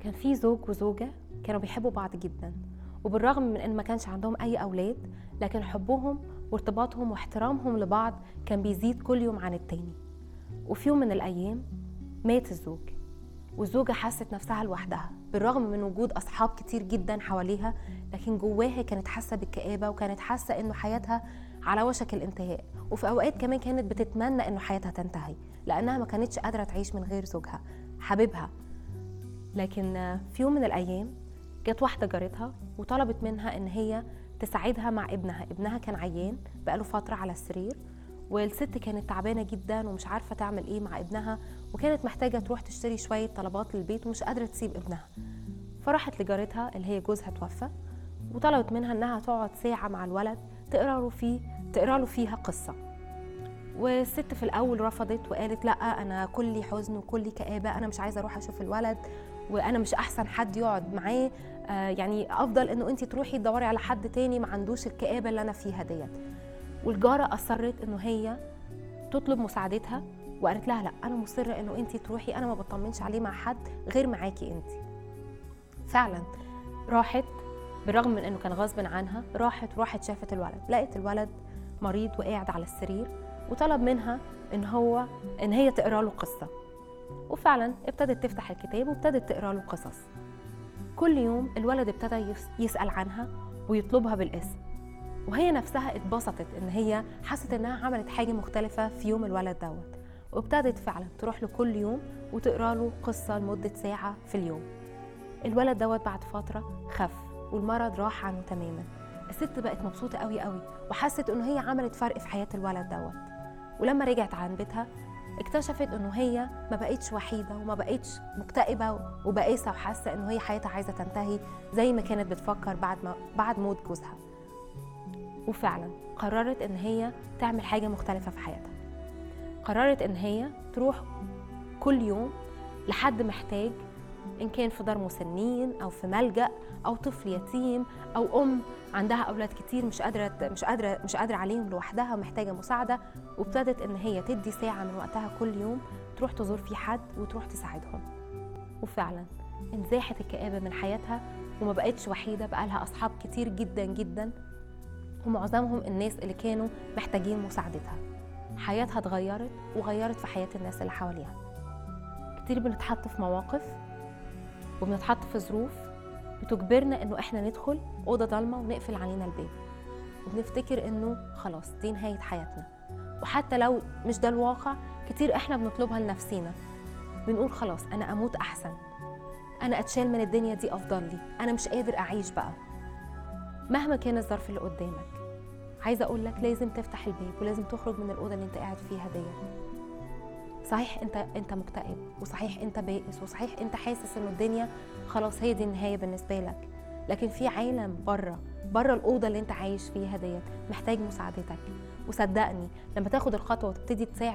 كان في زوج وزوجة كانوا بيحبوا بعض جدا وبالرغم من ان ما كانش عندهم اي اولاد لكن حبهم وارتباطهم واحترامهم لبعض كان بيزيد كل يوم عن التاني وفي يوم من الايام مات الزوج والزوجة حست نفسها لوحدها بالرغم من وجود أصحاب كتير جدا حواليها لكن جواها كانت حاسة بالكآبة وكانت حاسة إنه حياتها على وشك الانتهاء وفي أوقات كمان كانت بتتمنى إنه حياتها تنتهي لأنها ما كانتش قادرة تعيش من غير زوجها حبيبها لكن في يوم من الأيام جت واحدة جارتها وطلبت منها إن هي تساعدها مع ابنها ابنها كان عيان بقاله فترة على السرير والست كانت تعبانة جدا ومش عارفة تعمل ايه مع ابنها وكانت محتاجة تروح تشتري شوية طلبات للبيت ومش قادرة تسيب ابنها فراحت لجارتها اللي هي جوزها توفى وطلبت منها انها تقعد ساعة مع الولد تقرا له فيه تقرا له فيها قصة والست في الاول رفضت وقالت لا انا كلي حزن وكلي كآبة انا مش عايزة اروح اشوف الولد وانا مش احسن حد يقعد معاه آه يعني افضل انه انت تروحي تدوري على حد تاني ما عندوش الكآبة اللي انا فيها ديت والجارة أصرت إنه هي تطلب مساعدتها وقالت لها لا أنا مصرة إنه أنت تروحي أنا ما بطمنش عليه مع حد غير معاكي أنت فعلا راحت بالرغم من إنه كان غصب عنها راحت راحت شافت الولد لقت الولد مريض وقاعد على السرير وطلب منها إن هو إن هي تقرا له قصة وفعلا ابتدت تفتح الكتاب وابتدت تقرا له قصص كل يوم الولد ابتدى يسأل عنها ويطلبها بالاسم وهي نفسها اتبسطت ان هي حست انها عملت حاجه مختلفه في يوم الولد دوت وابتدت فعلا تروح له كل يوم وتقرا له قصه لمده ساعه في اليوم الولد دوت بعد فتره خف والمرض راح عنه تماما الست بقت مبسوطه قوي قوي وحست انه هي عملت فرق في حياه الولد دوت ولما رجعت عن بيتها اكتشفت انه هي ما بقتش وحيده وما بقتش مكتئبه وبائسه وحاسه انه هي حياتها عايزه تنتهي زي ما كانت بتفكر بعد ما بعد موت جوزها وفعلا قررت ان هي تعمل حاجه مختلفه في حياتها قررت ان هي تروح كل يوم لحد محتاج ان كان في دار مسنين او في ملجا او طفل يتيم او ام عندها اولاد كتير مش قادره مش قادره مش قادره عليهم لوحدها ومحتاجه مساعده وابتدت ان هي تدي ساعه من وقتها كل يوم تروح تزور فيه حد وتروح تساعدهم وفعلا انزاحت الكآبة من حياتها وما بقتش وحيدة بقى لها أصحاب كتير جدا جدا ومعظمهم الناس اللي كانوا محتاجين مساعدتها حياتها اتغيرت وغيرت في حياة الناس اللي حواليها كتير بنتحط في مواقف وبنتحط في ظروف بتجبرنا انه احنا ندخل اوضه ضلمه ونقفل علينا الباب وبنفتكر انه خلاص دي نهايه حياتنا وحتى لو مش ده الواقع كتير احنا بنطلبها لنفسينا بنقول خلاص انا اموت احسن انا اتشال من الدنيا دي افضل لي انا مش قادر اعيش بقى مهما كان الظرف اللي قدامك عايزه اقول لك لازم تفتح الباب ولازم تخرج من الاوضه اللي انت قاعد فيها ديت صحيح انت انت مكتئب وصحيح انت بائس وصحيح انت حاسس ان الدنيا خلاص هي دي النهايه بالنسبه لك لكن في عالم بره بره الاوضه اللي انت عايش فيها ديت محتاج مساعدتك وصدقني لما تاخد الخطوه وتبتدي تساعد